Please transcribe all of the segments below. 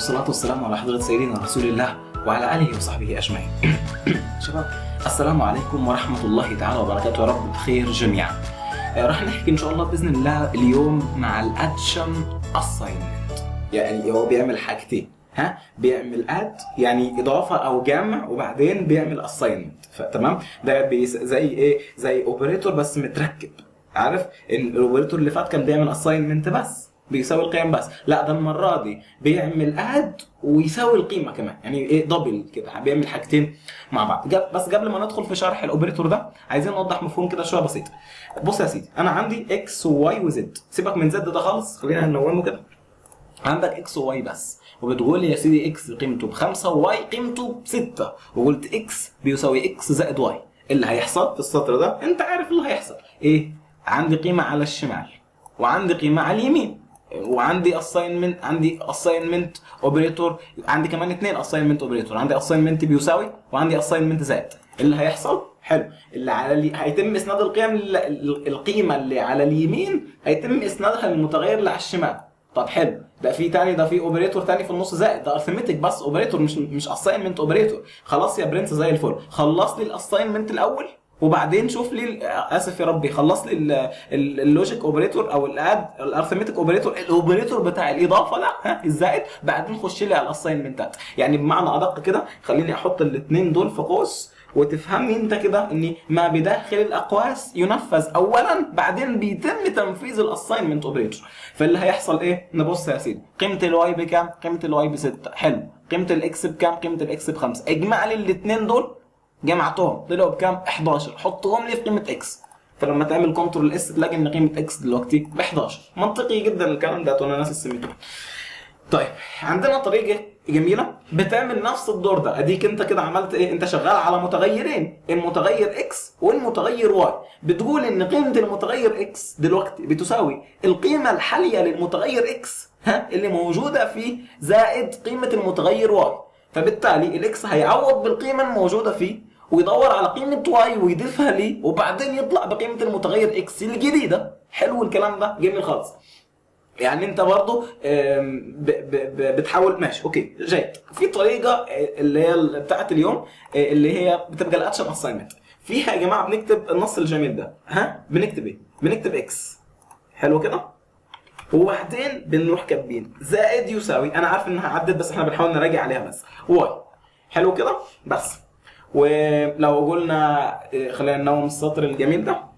والصلاة والسلام على حضرة سيدنا رسول الله وعلى آله وصحبه أجمعين. شباب السلام عليكم ورحمة الله تعالى وبركاته يا رب بخير جميعا. آه، راح نحكي إن شاء الله بإذن الله اليوم مع الأكشن أساينمنت. يعني هو بيعمل حاجتين ها بيعمل اد يعني اضافه او جمع وبعدين بيعمل اساينمنت تمام ده بيس زي ايه زي اوبريتور بس متركب عارف ان الاوبريتور اللي فات كان بيعمل اساينمنت بس بيساوي القيم بس لا ده المره دي بيعمل اد ويساوي القيمه كمان يعني ايه دبل كده بيعمل حاجتين مع بعض جاب بس قبل ما ندخل في شرح الاوبريتور ده عايزين نوضح مفهوم كده شويه بسيط بص يا سيدي انا عندي اكس وواي وزد سيبك من زد ده خالص خلينا ننومه كده عندك اكس وواي بس وبتقول لي يا سيدي اكس قيمته بخمسة وواي قيمته بستة وقلت اكس بيساوي اكس زائد واي اللي هيحصل في السطر ده انت عارف اللي هيحصل ايه عندي قيمة على الشمال وعندي قيمة على اليمين وعندي اساينمنت عندي اساينمنت اوبريتور عندي كمان اثنين اساينمنت اوبريتور عندي اساينمنت بيساوي وعندي اساينمنت زائد اللي هيحصل حلو اللي على اللي هيتم اسناد القيم القيمه اللي على اليمين هيتم اسنادها للمتغير اللي على الشمال طب حلو ده في تاني ده في اوبريتور تاني في النص زائد ده ارثمتك بس اوبريتور مش مش اساينمنت اوبريتور خلاص يا برنس زي الفل خلص لي الاساينمنت الاول وبعدين شوف لي اسف يا ربي خلص لي ال- ال- اللوجيك اوبريتور او الاد الارثمتك اوبريتور الاوبريتور بتاع الاضافه ده ها الزائد بعدين خش لي على الاساينمنتات يعني بمعنى ادق كده خليني احط الاثنين دول في قوس وتفهمني انت كده ان ما بداخل الاقواس ينفذ اولا بعدين بيتم تنفيذ الاساينمنت اوبريتور فاللي هيحصل ايه نبص يا سيدي قيمه الواي بكام قيمه الواي ب 6 حلو قيمه الاكس بكام قيمه الاكس ب 5 اجمع لي الاثنين دول جمعتهم طلعوا بكام 11 حطهم لي في قيمه اكس فلما تعمل كنترول اس تلاقي ان قيمه اكس دلوقتي ب 11 منطقي جدا الكلام ده وانا ناسي السيميتون طيب عندنا طريقه جميله بتعمل نفس الدور ده اديك انت كده عملت ايه انت شغال على متغيرين المتغير اكس والمتغير واي بتقول ان قيمه المتغير اكس دلوقتي بتساوي القيمه الحاليه للمتغير اكس ها اللي موجوده فيه زائد قيمه المتغير واي فبالتالي الاكس هيعوض بالقيمه الموجوده فيه ويدور على قيمه واي ويضيفها ليه وبعدين يطلع بقيمه المتغير اكس الجديده حلو الكلام ده جميل خالص يعني انت برضو آم، ب- ب- ب- بتحاول ماشي اوكي جيد في طريقه آه، اللي هي ال- بتاعت اليوم آه، اللي هي بتبقى الاتشن اساينمنت فيها يا جماعه بنكتب النص الجميل ده ها بنكتب ايه بنكتب اكس حلو كده وبعدين بنروح كاتبين زائد يساوي انا عارف انها عدت بس احنا بنحاول نراجع عليها بس واي حلو كده بس ولو قلنا آه، خلينا ننوم السطر الجميل ده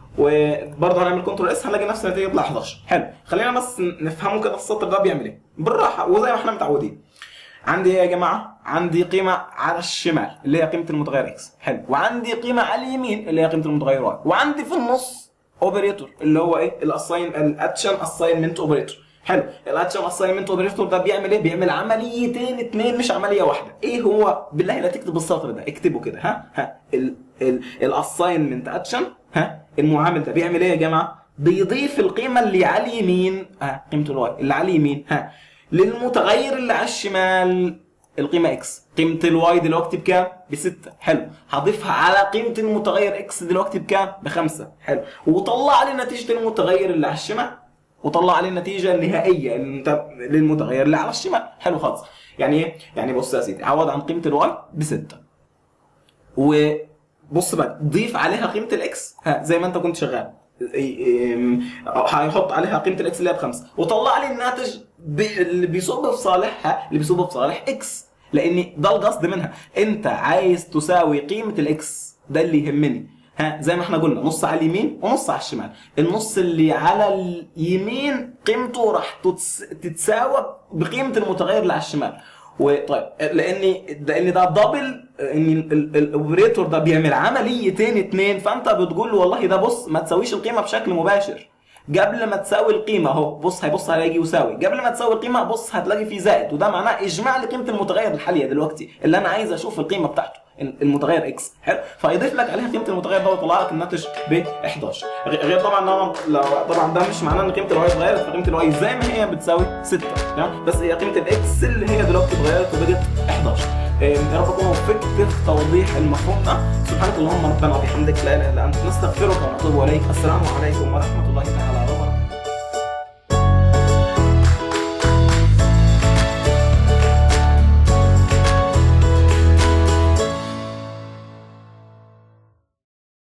وبرضه هنعمل كنترول اس هنلاقي نفس النتيجه يطلع 11 حلو خلينا بس نفهمه كده السطر ده بيعمل ايه بالراحه وزي ما احنا متعودين عندي ايه يا جماعه عندي قيمه على الشمال اللي هي قيمه المتغير اكس حلو وعندي قيمه على اليمين اللي هي قيمه المتغير واي وعندي في النص اوبريتور اللي هو ايه الاساين الاتشن اساينمنت اوبريتور حلو الاتشن اساينمنت اوبريتور ده بيعمل ايه بيعمل عمليتين اتنين مش عمليه واحده ايه هو بالله لا تكتب السطر ده اكتبه كده ها ها الاساينمنت اتشن ها المعامل ده بيعمل ايه يا جماعه بيضيف القيمه اللي على اليمين ها قيمه الواي اللي على اليمين ها للمتغير اللي على الشمال القيمه اكس قيمه الواي دلوقتي بكام بستة حلو هضيفها على قيمه المتغير اكس دلوقتي بكام بخمسة حلو وطلع لي نتيجه المتغير اللي على الشمال وطلع لي النتيجه النهائيه للمت- للمتغير اللي على الشمال حلو خالص يعني ايه يعني بص يا سيدي عوض عن قيمه الواي بستة وبص بقى ضيف عليها قيمه الاكس ها زي ما انت كنت شغال إي- إم، هيحط عليها قيمه الاكس اللي هي بخمسه وطلع لي الناتج ب- اللي بيصب في صالحها اللي بيصب في صالح اكس لان ده القصد منها انت عايز تساوي قيمه الاكس ده اللي يهمني ها زي ما احنا قلنا نص على اليمين ونص على الشمال النص اللي على اليمين قيمته راح تتس- تتساوى بقيمه المتغير اللي على الشمال وطيب لان لان ده دبل ان ال- ال- الاوبريتور ده بيعمل عمليتين اتنين فانت بتقول له والله ده بص ما تساويش القيمه بشكل مباشر قبل ما تساوي القيمه اهو بص هيبص هيلاقي يساوي قبل ما تساوي القيمه بص هتلاقي فيه زائد وده معناه اجمع لي قيمه المتغير الحاليه دلوقتي اللي انا عايز اشوف القيمه بتاعته المتغير اكس حلو فيضيف لك عليها قيمه المتغير ده ويطلع لك الناتج ب 11 غ- غير طبعا ان انا لو طبعا ده مش معناه ان قيمه الواي اتغيرت فقيمه الواي زي ما هي بتساوي 6 تمام بس هي قيمه الاكس اللي هي دلوقتي اتغيرت وبقت 11 إيه، يا رب اكون وفقت في توضيح المفهوم ده سبحانك اللهم ربنا وبحمدك لا اله الا انت نستغفرك ونتوب اليك السلام عليكم ورحمه الله تعالى وبركاته